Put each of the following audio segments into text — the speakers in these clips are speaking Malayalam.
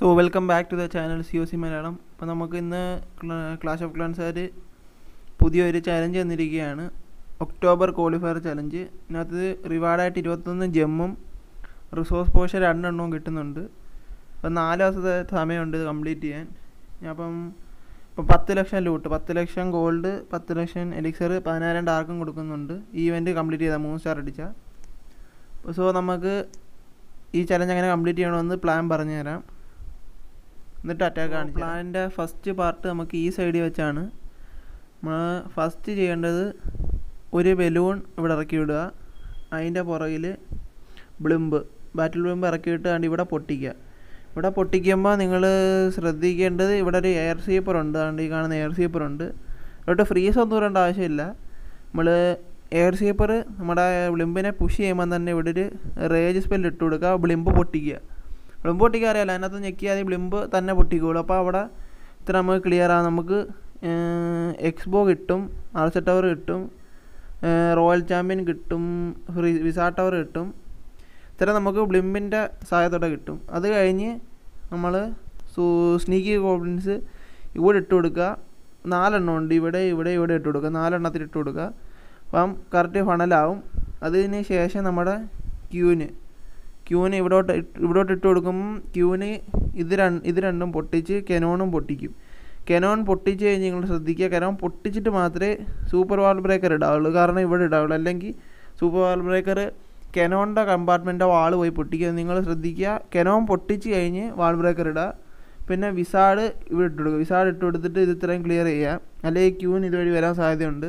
so welcome back to the channel C O C Malayalam അപ്പോൾ നമുക്ക് ഇന്ന് ക്ലാഷ് ഓഫ് ക്ലാൻസുകാർ പുതിയൊരു ചലഞ്ച് തന്നിരിക്കുകയാണ് ഒക്ടോബർ ക്വാളിഫയർ ചലഞ്ച് ഇതിനകത്ത് റിവാർഡായിട്ട് ഇരുപത്തൊന്ന് ജെമ്മും റിസോഴ്സ് പോഷൻ രണ്ടെണ്ണവും കിട്ടുന്നുണ്ട് അപ്പം നാല് ദിവസത്തെ സമയമുണ്ട് ഇത് കംപ്ലീറ്റ് ചെയ്യാൻ ഞാൻ അപ്പം ഇപ്പം പത്ത് ലക്ഷം ലൂട്ട് പത്ത് ലക്ഷം ഗോൾഡ് പത്ത് ലക്ഷം എലിക്സർ പതിനായിരം ഡാർക്കും കൊടുക്കുന്നുണ്ട് ഈ ഇവൻറ്റ് കംപ്ലീറ്റ് ചെയ്താൽ മൂന്ന് സ്റ്റാർ അടിച്ചാൽ സോ നമുക്ക് ഈ ചലഞ്ച് എങ്ങനെ കംപ്ലീറ്റ് ചെയ്യണമെന്ന് പ്ലാൻ പറഞ്ഞു തരാം എന്നിട്ട് അറ്റാക്ക് കാണിച്ചു പ്ലാനിൻ്റെ ഫസ്റ്റ് പാർട്ട് നമുക്ക് ഈ സൈഡിൽ വെച്ചാണ് നമ്മൾ ഫസ്റ്റ് ചെയ്യേണ്ടത് ഒരു ബലൂൺ ഇവിടെ ഇറക്കി വിടുക അതിൻ്റെ പുറകിൽ ബ്ലിമ്പ് ബാറ്റിൽ ബ്ലിമ്പ് ഇറക്കിയിട്ട് കണ്ട് ഇവിടെ പൊട്ടിക്കുക ഇവിടെ പൊട്ടിക്കുമ്പോൾ നിങ്ങൾ ശ്രദ്ധിക്കേണ്ടത് ഇവിടെ ഒരു എയർ സീപ്പർ ഉണ്ട് അതുകൊണ്ട് ഈ കാണുന്ന എയർ സീപ്പർ ഉണ്ട് ഇവിടെ ഫ്രീസ് ഒന്നും വരേണ്ട ആവശ്യമില്ല നമ്മൾ എയർ സീപ്പർ നമ്മുടെ ബ്ലിമ്പിനെ പുഷ് ചെയ്യുമ്പോൾ തന്നെ ഇവിടെ ഒരു റേജ് സ്പെല്ല് ഇട്ട് കൊടുക്കുക ബ്ലിമ്പ് പൊട്ടിക്കുക ബ്ലിമ്പ് പൊട്ടിക്കാൻ അറിയാലോ അതിനകത്ത് ഞെക്കിയാൽ ബ്ലിമ്പ് തന്നെ പൊട്ടിക്കോളൂ അപ്പോൾ അവിടെ ഇത്ര നമുക്ക് ക്ലിയർ ആകും നമുക്ക് എക്സ്ബോ കിട്ടും ആൾസെ ടവർ കിട്ടും റോയൽ ചാമ്പ്യൻ കിട്ടും ഫ്രീ വിസാ ടവർ കിട്ടും ഇത്ര നമുക്ക് ബ്ലിമ്പിൻ്റെ സഹായത്തോടെ കിട്ടും അത് കഴിഞ്ഞ് നമ്മൾ സ്നീക്കി ഗോബ്ലിൻസ് ഇവിടെ ഇട്ട് കൊടുക്കുക നാലെണ്ണം ഉണ്ട് ഇവിടെ ഇവിടെ ഇവിടെ ഇട്ട് കൊടുക്കുക നാലെണ്ണത്തിൽ ഇട്ട് കൊടുക്കുക അപ്പം കറക്റ്റ് ഫണലാവും അതിന് ശേഷം നമ്മുടെ ക്യൂന് ക്യൂന് ഇവിടോട്ട് ഇവിടോട്ട് ഇട്ട് കൊടുക്കുമ്പം ക്യൂന് ഇത് രണ്ട് ഇത് രണ്ടും പൊട്ടിച്ച് കെനോണും പൊട്ടിക്കും കെനോൺ പൊട്ടിച്ച് കഴിഞ്ഞ് നിങ്ങൾ ശ്രദ്ധിക്കുക കെനോൺ പൊട്ടിച്ചിട്ട് മാത്രമേ സൂപ്പർ വാൾ ബ്രേക്കർ ഇടാവുള്ളൂ കാരണം ഇവിടെ ഇടാവുള്ളൂ അല്ലെങ്കിൽ സൂപ്പർ വാൾ ബ്രേക്കർ കെനോണിൻ്റെ കമ്പാർട്ട്മെൻറ്റിൻ്റെ വാൾ പോയി പൊട്ടിക്കുക നിങ്ങൾ ശ്രദ്ധിക്കുക കെനോൺ പൊട്ടിച്ച് കഴിഞ്ഞ് വാൾ ബ്രേക്കർ ഇടുക പിന്നെ വിസാഡ് ഇവിടെ ഇട്ട് കൊടുക്കുക വിസാഡ് ഇട്ട് കൊടുത്തിട്ട് ഇത് ഇത്രയും ക്ലിയർ ചെയ്യുക അല്ലെങ്കിൽ ക്യൂന് ഇതുവഴി വരാൻ സാധ്യതയുണ്ട്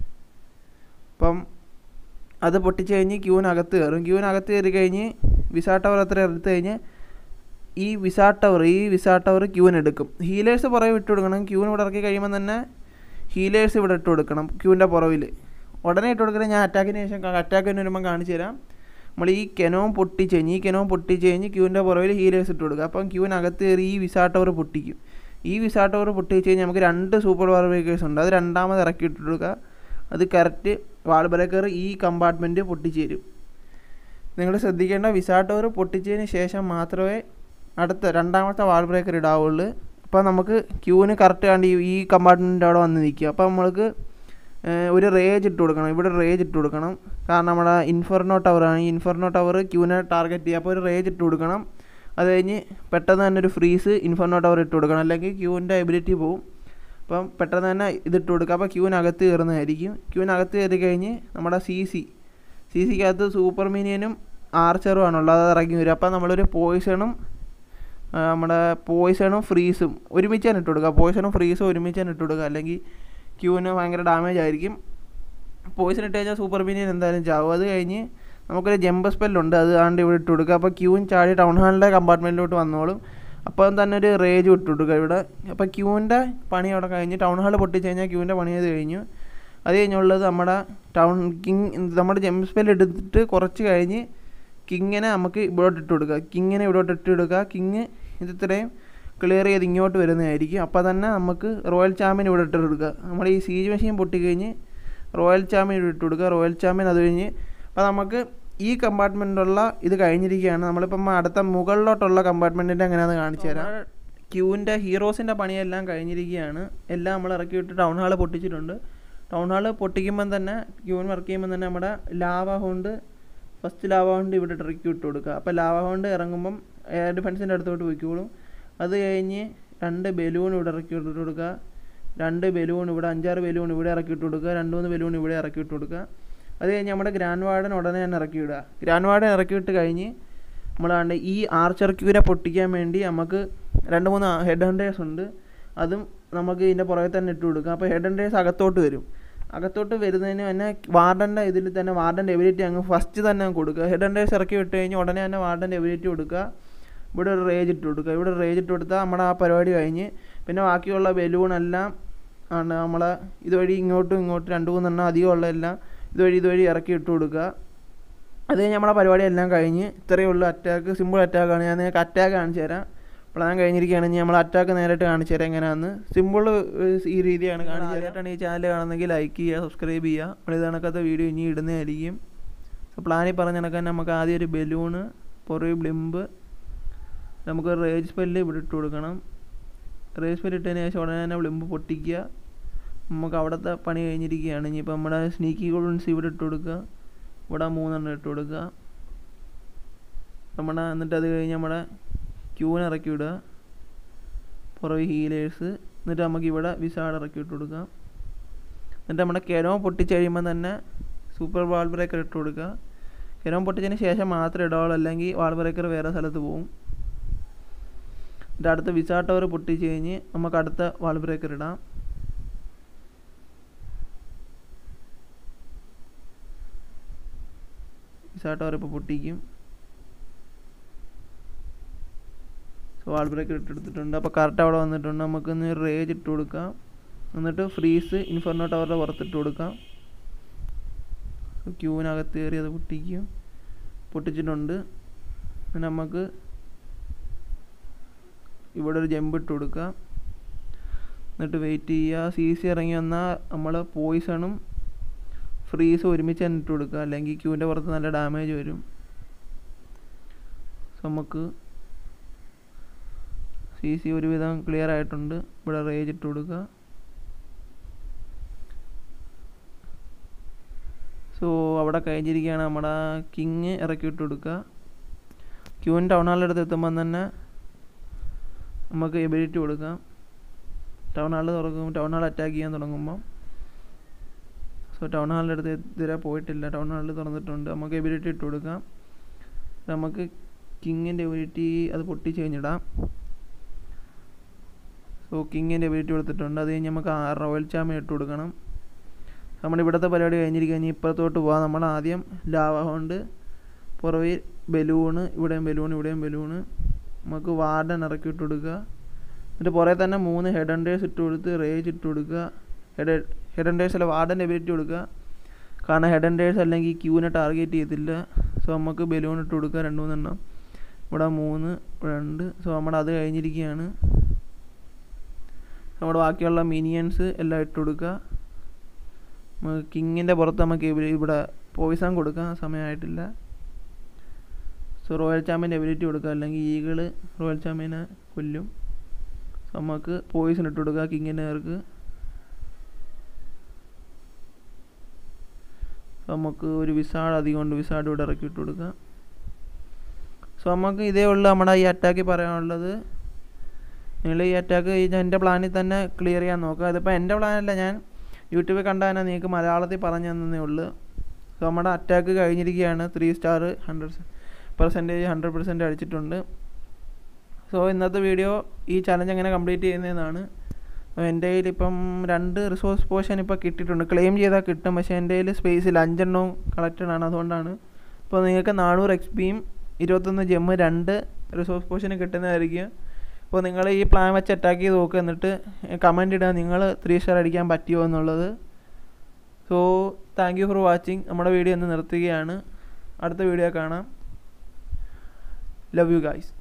അപ്പം അത് പൊട്ടിച്ച് കഴിഞ്ഞ് ക്യൂവിനകത്ത് കയറും ക്യൂവിനകത്ത് കയറി കഴിഞ്ഞ് വിസാ ടവർ അത്ര എടുത്തു കഴിഞ്ഞ് ഈ വിസാ ടവർ ഈ വിസാ ടവർ ക്യൂവിന് എടുക്കും ഹീലേഴ്സ് പുറകെ ഇട്ട് കൊടുക്കണം ക്യൂവിന് ഇവിടെ ഇറക്കി കഴിയുമ്പോൾ തന്നെ ഹീലേഴ്സ് ഇവിടെ ഇട്ട് കൊടുക്കണം ക്യൂവിൻ്റെ പുറവിൽ ഉടനെ ഇട്ട് കൊടുക്കണം ഞാൻ അറ്റാക്കിന് ശേഷം അറ്റാക്കിന് വരുമ്പോൾ കാണിച്ചു തരാം നമ്മൾ ഈ കെനോം പൊട്ടിച്ച് കഴിഞ്ഞ് ഈ കെനോം പൊട്ടിച്ച് കഴിഞ്ഞ് ക്യൂവിൻ്റെ പുറവിൽ ഹീലേഴ്സ് ഇട്ട് കൊടുക്കുക അപ്പം ക്യൂവിനകത്ത് കയറി ഈ വിസാ ടവർ പൊട്ടിക്കും ഈ വിസാ ടവർ പൊട്ടിച്ച് കഴിഞ്ഞാൽ നമുക്ക് രണ്ട് സൂപ്പർ വാർ ബ്രേക്കേഴ്സ് ഉണ്ട് അത് രണ്ടാമത് ഇറക്കി ഇട്ട് കൊടുക്കുക അത് കറക്റ്റ് വാൾ ബ്രേക്കർ ഈ കമ്പാർട്ട്മെൻറ്റ് പൊട്ടിച്ച് തരും നിങ്ങൾ ശ്രദ്ധിക്കേണ്ട വിസാ ടവർ പൊട്ടിച്ചതിന് ശേഷം മാത്രമേ അടുത്ത രണ്ടാമത്തെ വാൾ ബ്രേക്കർ ഇടാവുള്ളൂ അപ്പോൾ നമുക്ക് ക്യൂവിന് കറക്റ്റ് കണ്ട് ഈ കമ്പാർട്ട്മെൻറ്റിൻ്റെ അവിടെ വന്ന് നിൽക്കുക അപ്പോൾ നമ്മൾക്ക് ഒരു റേജ് ഇട്ട് കൊടുക്കണം ഇവിടെ റേജ് ഇട്ട് കൊടുക്കണം കാരണം നമ്മുടെ ഇൻഫർനോ ടവറാണ് ഈ ഇൻഫർനോ ടവർ ക്യൂവിനെ ടാർഗറ്റ് ചെയ്യുക അപ്പോൾ ഒരു റേജ് ഇട്ട് കൊടുക്കണം അത് കഴിഞ്ഞ് പെട്ടെന്ന് തന്നെ ഒരു ഫ്രീസ് ഇൻഫർനോ ടവർ ഇട്ട് കൊടുക്കണം അല്ലെങ്കിൽ ക്യൂവിൻ്റെ എബിലിറ്റി പോവും അപ്പം പെട്ടെന്ന് തന്നെ ഇതിട്ട് കൊടുക്കുക അപ്പോൾ ക്യൂവിനകത്ത് കയറുന്നതായിരിക്കും ക്യൂവിനകത്ത് കയറി കഴിഞ്ഞ് നമ്മുടെ സി സി സി സിക്കകത്ത് സൂപ്പർ മീനിയനും ആർച്ചറും ആണുള്ളത് അത് ഇറങ്ങി വരും അപ്പോൾ നമ്മളൊരു പോയിസണും നമ്മുടെ പോയിസണും ഫ്രീസും ഒരുമിച്ചാണ് ഇട്ട് കൊടുക്കുക പോയിസണും ഫ്രീസും ഒരുമിച്ചാണ് ഇട്ട് കൊടുക്കുക അല്ലെങ്കിൽ ക്യൂവിന് ഭയങ്കര ഡാമേജ് ആയിരിക്കും പോയിസൺ ഇട്ട് കഴിഞ്ഞാൽ സൂപ്പർ മീനിയൻ എന്തായാലും ചാവും അത് കഴിഞ്ഞ് നമുക്കൊരു ജമ്പ് സ്പെല്ലുണ്ട് അത് ആണ്ട് ഇവിടെ ഇട്ട് കൊടുക്കുക അപ്പോൾ ക്യൂൻ ചാടി ടൗൺ ഹാളിൻ്റെ കമ്പാർട്ട്മെൻറ്റിലോട്ട് വന്നോളും അപ്പം തന്നെ ഒരു റേജ് വിട്ട് കൊടുക്കുക ഇവിടെ അപ്പോൾ ക്യൂവിൻ്റെ പണി അവിടെ കഴിഞ്ഞ് ടൗൺ ഹാൾ പൊട്ടിച്ച് കഴിഞ്ഞാൽ ക്യൂവിൻ്റെ പണി ചെയ്ത് കഴിഞ്ഞു അത് കഴിഞ്ഞുള്ളത് നമ്മുടെ ടൗൺ കിങ് നമ്മുടെ ജമ്പ് സ്പെൽ എടുത്തിട്ട് കുറച്ച് കഴിഞ്ഞ് കിങ്ങിനെ നമുക്ക് ഇവിടോട്ട് ഇട്ട് കൊടുക്കുക കിങ്ങിനെ ഇവിടോട്ട് ഇട്ട് കൊടുക്കുക കിങ് ഇത് ഇത്രയും ക്ലിയർ ചെയ്ത് ഇങ്ങോട്ട് വരുന്നതായിരിക്കും അപ്പോൾ തന്നെ നമുക്ക് റോയൽ ചാമ്പ്യൻ ഇവിടെ ഇട്ട് കൊടുക്കുക നമ്മൾ ഈ സീജ് മെഷീൻ പൊട്ടിക്കഴിഞ്ഞ് റോയൽ ചാമ്പ്യൻ ഇവിടെ ഇട്ട് കൊടുക്കുക റോയൽ ചാമ്പ്യൻ അത് കഴിഞ്ഞ് അപ്പോൾ നമുക്ക് ഈ കമ്പാർട്ട്മെൻറ്റുള്ള ഇത് കഴിഞ്ഞിരിക്കുകയാണ് നമ്മളിപ്പം അടുത്ത മുകളിലോട്ടുള്ള കമ്പാർട്ട്മെൻറ്റിൻ്റെ എങ്ങനെയാണെന്ന് കാണിച്ചു തരാം ക്യൂവിൻ്റെ ഹീറോസിൻ്റെ പണിയെല്ലാം കഴിഞ്ഞിരിക്കുകയാണ് എല്ലാം നമ്മൾ ഇറക്കി വിട്ട് ടൗൺ ഹാൾ പൊട്ടിച്ചിട്ടുണ്ട് ടൗൺ ഹാൾ പൊട്ടിക്കുമ്പം തന്നെ ക്യൂവിൻ വർക്ക് ചെയ്യുമ്പോൾ തന്നെ നമ്മുടെ lava hound first lava hound ഇവിടെ ഇറക്കി വിട്ട് കൊടുക്കുക അപ്പോൾ ലാവ ഹോണ്ട് ഇറങ്ങുമ്പം എയർ ഡിഫൻസിൻ്റെ അടുത്തോട്ട് പോയിക്കോളും അത് കഴിഞ്ഞ് രണ്ട് ബലൂൺ ഇവിടെ ഇറക്കി ഇട്ട് കൊടുക്കുക രണ്ട് ബലൂൺ ഇവിടെ അഞ്ചാറ് ബലൂൺ ഇവിടെ ഇറക്കി ഇട്ട് കൊടുക്കുക രണ്ട് മൂന്ന് ബലൂൺ ഇവിടെ ഇറക്കി ഇട്ട് കൊടുക്കുക അത് കഴിഞ്ഞ് നമ്മുടെ ഗ്രാൻഡ് വാർഡൻ ഉടനെ തന്നെ ഇറക്കി വിടുക ഗ്രാൻഡ് വാർഡൻ ഇറക്കി വിട്ട് കഴിഞ്ഞ് നമ്മളാണ്ട് ഈ ആർച്ചർ ക്യൂരെ പൊട്ടിക്കാൻ വേണ്ടി നമുക്ക് രണ്ട് മൂന്ന് ഹെഡ് ഹണ്ടേഴ്സ് ഉണ്ട് അതും നമുക്ക് ഇതിൻ്റെ പുറകെ തന്നെ ഇട്ട് കൊടുക്കാം അപ്പോൾ ഹെഡ് ഹണ്ടേഴ്സ് അകത്തോട്ട് വരും അകത്തോട്ട് വരുന്നതിന് തന്നെ വാർഡൻ്റെ ഇതിൽ തന്നെ വാർഡൻ്റെ എബിലിറ്റി അങ്ങ് ഫസ്റ്റ് തന്നെ കൊടുക്കുക ഹെഡ് ഹണ്ടേഴ്സ് ഇറക്കി വിട്ട് കഴിഞ്ഞ് ഉടനെ തന്നെ വാർഡൻ്റെ എബിലിറ്റി കൊടുക്കുക ഇവിടെ ഒരു റേജ് ഇട്ട് കൊടുക്കുക ഇവിടെ റേജ് ഇട്ട് കൊടുത്താൽ നമ്മുടെ ആ പരിപാടി കഴിഞ്ഞ് പിന്നെ ബാക്കിയുള്ള ബലൂണെല്ലാം ആണ് നമ്മളെ ഇതുവഴി ഇങ്ങോട്ടും ഇങ്ങോട്ടും രണ്ട് മൂന്നെണ്ണം അധികമുള്ള എല്ലാം ഇതുവഴി ഇതുവഴി ഇറക്കി ഇട്ട് കൊടുക്കുക അത് കഴിഞ്ഞ് നമ്മളെ പരിപാടി എല്ലാം കഴിഞ്ഞ് ഇത്രയേ ഉള്ളൂ അറ്റാക്ക് സിമ്പിൾ അറ്റാക്കാണ് ഞാൻ നിങ്ങൾക്ക് അറ്റാക്ക് കാണിച്ചു തരാം പ്ലാൻ കഴിഞ്ഞിരിക്കുകയാണെങ്കിൽ നമ്മൾ അറ്റാക്ക് നേരിട്ട് കാണിച്ചു തരാം എങ്ങനെയാണെന്ന് സിമ്പിൾ ഈ രീതിയാണ് കാണിച്ചു തരായിട്ടാണ് ഈ ചാനൽ കാണുന്നെങ്കിൽ ലൈക്ക് ചെയ്യുക സബ്സ്ക്രൈബ് ചെയ്യുക നമ്മൾ ഇത് കണക്കത്തെ വീഡിയോ ഇനി ഇടുന്നതായിരിക്കും പ്ലാനിൽ പറഞ്ഞ കണക്കാൻ നമുക്ക് ആദ്യം ഒരു ബലൂണ് പുറകെ ബ്ലിമ്പ് നമുക്ക് റേജ് സ്പെല്ല് ഇവിടെ ഇട്ട് കൊടുക്കണം റേജ് സ്പെല്ല് ഇട്ടതിന് ശേഷം ഉടനെ തന്നെ ബ്ലിമ്പ് പൊട്ടിക്കുക നമുക്ക് അവിടുത്തെ പണി കഴിഞ്ഞിരിക്കുകയാണ് ഇനിയിപ്പോൾ നമ്മുടെ സ്നീക്കി ഗോൾഡൻസ് ഇവിടെ ഇട്ട് കൊടുക്കുക ഇവിടെ മൂന്നെണ്ണം ഇട്ട് കൊടുക്കുക നമ്മുടെ എന്നിട്ട് അത് കഴിഞ്ഞ് നമ്മുടെ ക്യൂവിന് ഇറക്കി വിടുക പുറകെ ഹീലേഴ്സ് എന്നിട്ട് നമുക്ക് ഇവിടെ വിസാഡ് ഇറക്കി ഇട്ട് കൊടുക്കാം എന്നിട്ട് നമ്മുടെ കെരോ പൊട്ടിച്ച് കഴിയുമ്പോൾ തന്നെ സൂപ്പർ വാൾ ബ്രേക്കർ ഇട്ട് കൊടുക്കുക കെരോ പൊട്ടിച്ചതിന് ശേഷം മാത്രമേ ഇടാവുള്ളൂ അല്ലെങ്കിൽ വാൾ ബ്രേക്കർ വേറെ സ്ഥലത്ത് പോകും എന്നിട്ട് അടുത്ത വിസാ ടവർ പൊട്ടിച്ച് കഴിഞ്ഞ് നമുക്ക് അടുത്ത വാൾ ബ്രേക്കർ ഇടാം വിസാ ടവർ ഇപ്പോൾ പൊട്ടിക്കും സോ വാൾ ബ്രേക്കർ ഇട്ടെടുത്തിട്ടുണ്ട് അപ്പോൾ കറക്റ്റ് അവിടെ വന്നിട്ടുണ്ട് നമുക്കൊന്ന് റേജ് ഇട്ട് കൊടുക്കാം എന്നിട്ട് ഫ്രീസ് ഇൻഫർണോ ടവറിൻ്റെ പുറത്തിട്ട് കൊടുക്കാം ക്യൂവിനകത്ത് കയറി അത് പൊട്ടിക്കും പൊട്ടിച്ചിട്ടുണ്ട് പിന്നെ നമുക്ക് ഇവിടെ ഒരു ജമ്പ് ഇട്ട് കൊടുക്കാം എന്നിട്ട് വെയിറ്റ് ചെയ്യുക സി സി ഇറങ്ങി വന്നാൽ നമ്മൾ പോയിസണും ഫ്രീസും ഒരുമിച്ച് തന്നെ ഇട്ട് കൊടുക്കുക അല്ലെങ്കിൽ ക്യൂവിൻ്റെ പുറത്ത് നല്ല ഡാമേജ് വരും സോ നമുക്ക് സി സി ഒരുവിധം ക്ലിയർ ആയിട്ടുണ്ട് ഇവിടെ റേജ് ഇട്ട് കൊടുക്കുക സോ അവിടെ കഴിഞ്ഞിരിക്കുകയാണ് നമ്മുടെ കിങ് ഇറക്കി ഇട്ട് കൊടുക്കുക ക്യൂൻ ടൗൺ ഹാളിൻ്റെ അടുത്ത് എത്തുമ്പം തന്നെ നമുക്ക് എബിലിറ്റി കൊടുക്കാം ടൗൺ ഹാൾ തുറക്കും ടൗൺ ഹാൾ അറ്റാക്ക് ചെയ്യാൻ തുടങ്ങുമ്പം സോ ടൗൺ ഹാളിൻ്റെ അടുത്ത് ഇതുവരെ പോയിട്ടില്ല ടൗൺ ഹാളിൽ തുറന്നിട്ടുണ്ട് നമുക്ക് എബിലിറ്റി ഇട്ട് കൊടുക്കാം നമുക്ക് കിങ്ങിൻ്റെ എബിലിറ്റി അത് പൊട്ടിച്ച് കഴിഞ്ഞിടാം സോ കിങ്ങിൻ്റെ എബിലിറ്റി കൊടുത്തിട്ടുണ്ട് അത് കഴിഞ്ഞ് നമുക്ക് ആ റോയൽ ചാമ്പ്യൻ ഇട്ട് കൊടുക്കണം നമ്മൾ ഇവിടുത്തെ പരിപാടി കഴിഞ്ഞിരിക്കുക കഴിഞ്ഞ് ഇപ്പുറത്തോട്ട് പോകാം നമ്മൾ ആദ്യം ലാവ കൊണ്ട് പുറകിൽ ബലൂണ് ഇവിടെയും ബലൂൺ ഇവിടെയും ബലൂണ് നമുക്ക് വാർഡൻ ഇറക്കി ഇട്ട് കൊടുക്കുക എന്നിട്ട് പുറകെ തന്നെ മൂന്ന് ഹെഡ് അണ്ടേഴ്സ് ഇട്ട് കൊടുത്ത് റേജ് ഇട്ട് കൊടുക്കുക ഹെഡ് ഹെഡ് അണ്ടേഴ്സ് അല്ല വാർഡൻ്റെ എബിലിറ്റി കൊടുക്കുക കാരണം ഹെഡ് അണ്ടേഴ്സ് അല്ലെങ്കിൽ ക്യൂവിനെ ടാർഗറ്റ് ചെയ്തില്ല സോ നമുക്ക് ബലൂൺ ഇട്ട് കൊടുക്കുക രണ്ട് മൂന്നെണ്ണം ഇവിടെ മൂന്ന് രണ്ട് സോ നമ്മുടെ അത് കഴിഞ്ഞിരിക്കുകയാണ് നമ്മുടെ ബാക്കിയുള്ള മിനിയൻസ് എല്ലാം ഇട്ട് കൊടുക്കുക നമുക്ക് കിങ്ങിൻ്റെ പുറത്ത് നമുക്ക് ഇവിടെ പോയിസൺ കൊടുക്കാം സമയമായിട്ടില്ല സോ റോയൽ ചാമ്പ്യൻ്റെ എബിലിറ്റി കൊടുക്കുക അല്ലെങ്കിൽ ഈഗിള് റോയൽ ചാമ്പ്യനെ കൊല്ലും സോ നമുക്ക് പോയിസൺ ഇട്ട് കൊടുക്കുക കിങ്ങിൻ്റെ നേർക്ക് സോ നമുക്ക് ഒരു വിസാഡ് അധികം ഉണ്ട് വിസാഡ് ഇവിടെ ഇറക്കി ഇട്ട് കൊടുക്കുക സോ നമുക്ക് ഇതേ ഉള്ളൂ നമ്മുടെ ഈ അറ്റാക്ക് പറയാനുള്ളത് നിങ്ങൾ ഈ അറ്റാക്ക് എൻ്റെ പ്ലാനിൽ തന്നെ ക്ലിയർ ചെയ്യാൻ നോക്കുക അതിപ്പോൾ എൻ്റെ പ്ലാനല്ല ഞാൻ യൂട്യൂബിൽ കണ്ടാൽ തന്നെ നിങ്ങൾക്ക് മലയാളത്തിൽ പറഞ്ഞു തന്നേ ഉള്ളൂ സോ നമ്മുടെ അറ്റാക്ക് കഴിഞ്ഞിരിക്കുകയാണ് three star hundred percentage hundred percent അടിച്ചിട്ടുണ്ട് സോ ഇന്നത്തെ വീഡിയോ ഈ ചലഞ്ച് എങ്ങനെ കംപ്ലീറ്റ് ചെയ്യുന്നതെന്നാണ് എൻ്റെ കയ്യിൽ ഇപ്പം രണ്ട് റിസോഴ്സ് പോർഷൻ ഇപ്പോൾ കിട്ടിയിട്ടുണ്ട് ക്ലെയിം ചെയ്താൽ കിട്ടും പക്ഷേ എൻ്റെ കയ്യിൽ സ്പേസിൽ അഞ്ചെണ്ണവും കളക്റ്റഡ് ആണ് അതുകൊണ്ടാണ് ഇപ്പോൾ നിങ്ങൾക്ക് നാനൂറ് എക്സ് പിയും ഇരുപത്തൊന്ന് ജെമ്മ് രണ്ട് റിസോഴ്സ് പോർഷന് കിട്ടുന്നതായിരിക്കും അപ്പോൾ നിങ്ങൾ ഈ പ്ലാൻ വെച്ച് അറ്റാക്ക് ചെയ്ത് നോക്കുക എന്നിട്ട് കമൻറ്റ് ഇടുക നിങ്ങൾ ത്രീ സ്റ്റാർ അടിക്കാൻ പറ്റുമോ എന്നുള്ളത് so thank you for watching നമ്മുടെ വീഡിയോ ഒന്ന് നിർത്തുകയാണ് അടുത്ത വീഡിയോ കാണാം ലവ് യു ഗൈസ്